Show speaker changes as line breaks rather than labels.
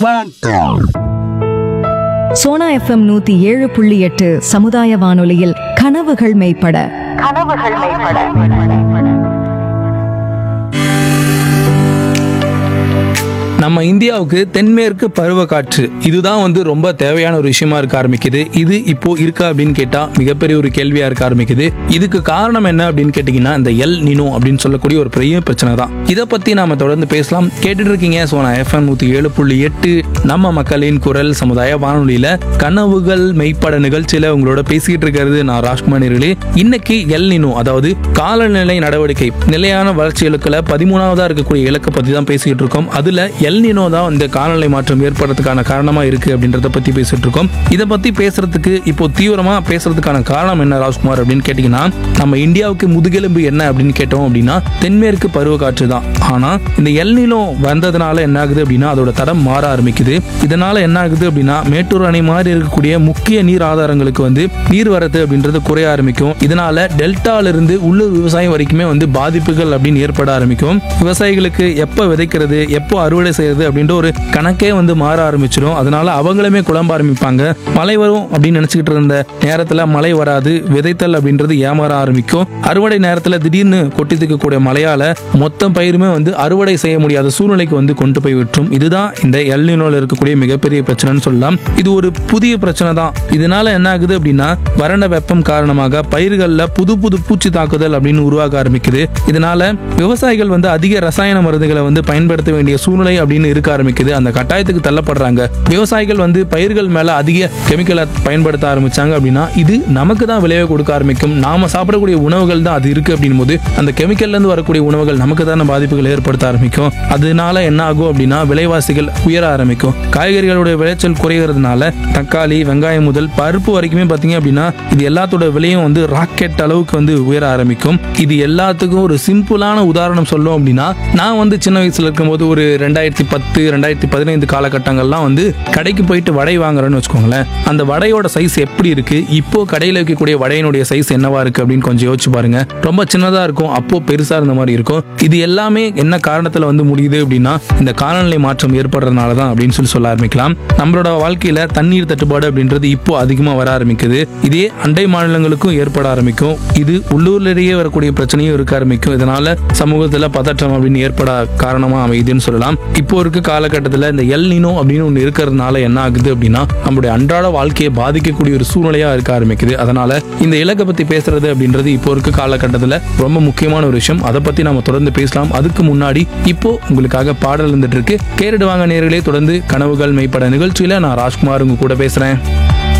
Sona FM நூத்தி ஏழு புள்ளி எட்டு சமுதாய வானொலியில் கனவுகள் மெய்ப்பட
கனவுகள் மேம்பட
நம்ம இந்தியாவுக்கு தென்மேற்கு பருவக்காற்று இதுதான் வந்து ரொம்ப தேவையான ஒரு விஷயமா இருக்க ஆரம்பிக்குது இது இப்போ இருக்கா அப்படின்னு கேட்டா மிகப்பெரிய ஒரு கேள்வியா இருக்க ஆரம்பிக்குது இதுக்கு காரணம் என்ன அப்படின்னு கேட்டீங்கன்னா இந்த எல் நினோ அப்படின்னு சொல்லக்கூடிய ஒரு பெரிய பிரச்சனை தான் இதை பத்தி நாம தொடர்ந்து பேசலாம் கேட்டுட்டு இருக்கீங்க சோனா எஃப்எம் நூத்தி ஏழு புள்ளி எட்டு நம்ம மக்களின் குரல் சமுதாய வானொலியில கனவுகள் மெய்ப்பட நிகழ்ச்சியில உங்களோட பேசிக்கிட்டு இருக்கிறது நான் ராஜ்குமார் நேர்களே இன்னைக்கு எல் நினோ அதாவது காலநிலை நடவடிக்கை நிலையான வளர்ச்சி இலக்குல பதிமூணாவதா இருக்கக்கூடிய இலக்கை பத்தி தான் பேசிக்கிட்டு இருக்கோம் அதுல எல் நினோ தான் இந்த காலநிலை மாற்றம் ஏற்படுறதுக்கான காரணமா இருக்கு அப்படின்றத பத்தி பேசிட்டு இருக்கோம் இதை பத்தி பேசுறதுக்கு இப்போ தீவிரமா பேசுறதுக்கான காரணம் என்ன ராஜ்குமார் அப்படின்னு கேட்டீங்கன்னா நம்ம இந்தியாவுக்கு முதுகெலும்பு என்ன அப்படின்னு கேட்டோம் அப்படின்னா தென்மேற்கு பருவக்காற்று தான் ஆனா இந்த எல் நினோ வந்ததுனால என்ன ஆகுது அப்படின்னா அதோட தடம் மாற ஆரம்பிக்குது இதனால என்ன ஆகுது அப்படின்னா மேட்டூர் அணை மாதிரி இருக்கக்கூடிய முக்கிய நீர் ஆதாரங்களுக்கு வந்து நீர் வரத்து அப்படின்றது குறைய ஆரம்பிக்கும் இதனால டெல்டால இருந்து உள்ளூர் விவசாயம் வரைக்குமே வந்து பாதிப்புகள் அப்படின்னு ஏற்பட ஆரம்பிக்கும் விவசாயிகளுக்கு எப்போ விதைக்கிறது எப்போ அறுவடை செய்யறது அப்படின்ற ஒரு கணக்கே வந்து மாற ஆரம்பிச்சிடும் அதனால அவங்களுமே குழம்ப ஆரம்பிப்பாங்க மழை வரும் அப்படின்னு நினைச்சுக்கிட்டு இருந்த நேரத்துல மழை வராது விதைத்தல் அப்படின்றது ஏமாற ஆரம்பிக்கும் அறுவடை நேரத்துல திடீர்னு கொட்டி தீர்க்கக்கூடிய மழையால மொத்த பயிருமே வந்து அறுவடை செய்ய முடியாத சூழ்நிலைக்கு வந்து கொண்டு போய் விட்டுரும் இதுதான் இந்த எல்னினோல இருக்கக்கூடிய மிகப்பெரிய பிரச்சனைன்னு சொல்லலாம் இது ஒரு புதிய பிரச்சனை தான் இதனால என்ன ஆகுது அப்படின்னா வறண்ட வெப்பம் காரணமாக பயிர்கள்ல புது புது பூச்சி தாக்குதல் அப்படின்னு உருவாக ஆரம்பிக்குது இதனால விவசாயிகள் வந்து அதிக ரசாயன மருந்துகளை வந்து பயன்படுத்த வேண்டிய சூழ்நிலை அப்படின்னு இருக்க ஆரம்பிக்குது அந்த கட்டாயத்துக்கு தள்ளப்படுறாங்க விவசாயிகள் வந்து பயிர்கள் மேல அதிக கெமிக்கலை பயன்படுத்த ஆரம்பிச்சாங்க அப்படின்னா இது நமக்கு தான் விளைவை கொடுக்க ஆரம்பிக்கும் நாம சாப்பிடக்கூடிய உணவுகள் தான் அது இருக்கு அப்படின் போது அந்த கெமிக்கல்ல இருந்து வரக்கூடிய உணவுகள் நமக்கு தானே பாதிப்புகள் ஏற்படுத்த ஆரம்பிக்கும் அதனால என்ன ஆகும் அப்படின்னா விலைவாசிகள் உயர ஆரம்பிக்கும் காய்கறிகளுடைய விளைச்சல் குறைகிறதுனால தக்காளி வெங்காயம் முதல் பருப்பு வரைக்குமே பார்த்தீங்க அப்படின்னா இது எல்லாத்தோட விலையும் வந்து ராக்கெட் அளவுக்கு வந்து உயர ஆரம்பிக்கும் இது எல்லாத்துக்கும் ஒரு சிம்பிளான உதாரணம் சொல்லும் அப்படின்னா நான் வந்து சின்ன வயசுல இருக்கும்போது ஒரு ரெண்டாயிரத்தி பத்து ரெண்டாயிரத்தி பதினைந்து காலகட்டங்கள்லாம் வந்து கடைக்கு போயிட்டு வடை வாங்குறேன்னு வச்சுக்கோங்களேன் அந்த வடையோட சைஸ் எப்படி இருக்கு இப்போ கடையில் வைக்கக்கூடிய வடையினுடைய சைஸ் என்னவா இருக்கு அப்படின்னு கொஞ்சம் யோசிச்சு பாருங்க ரொம்ப சின்னதா இருக்கும் அப்போ பெருசா இருந்த மாதிரி இருக்கும் இது எல்லாமே என்ன காரணத்துல வந்து முடியுது அப்படின்னா இந்த காலநிலை மாற்றம் ஏற்படுறதுனால தான் அப்படின்னு சொல்லி சொல்ல ஆரம்பிக்கலாம் நம்மளோட வாழ்க்கையில தண்ணீர் தட்டுப்பாடு அப்படின்றது இப்போ அதிகமா வர ஆரம்பிக்குது இதே அண்டை மாநிலங்களுக்கும் ஏற்பட ஆரம்பிக்கும் இது உள்ளூர்லேயே வரக்கூடிய பிரச்சனையும் இருக்க ஆரம்பிக்கும் இதனால சமூகத்துல பதற்றம் அப்படின்னு ஏற்பட காரணமா அமையுதுன்னு சொல்லலாம் இப்போ இருக்க காலகட்டத்தில் இந்த எல் நினோ அப்படின்னு ஒன்று இருக்கிறதுனால என்ன ஆகுது அப்படின்னா நம்மளுடைய அன்றாட வாழ்க்கையை பாதிக்கக்கூடிய ஒரு சூழ்நிலையா இருக்க ஆரம்பிக்குது அதனால இந்த இலக்கை பத்தி பேசுறது அப்படின்றது இப்போ இருக்க காலகட்டத்தில் ரொம்ப முக்கியமான ஒரு விஷயம் அதை பத்தி நாம தொடர்ந்து பேசலாம் அதுக்கு முன்னாடி இப்போ உங்களுக்காக பாடல் இருந்துட்டு இருக்கு கேரிடுவாங்க நேர்களே தொடர்ந்து கனவுகள் மெய்ப்பட நிகழ்ச்சியில நான் ராஜ்குமார் உங்க கூட பேசுறேன்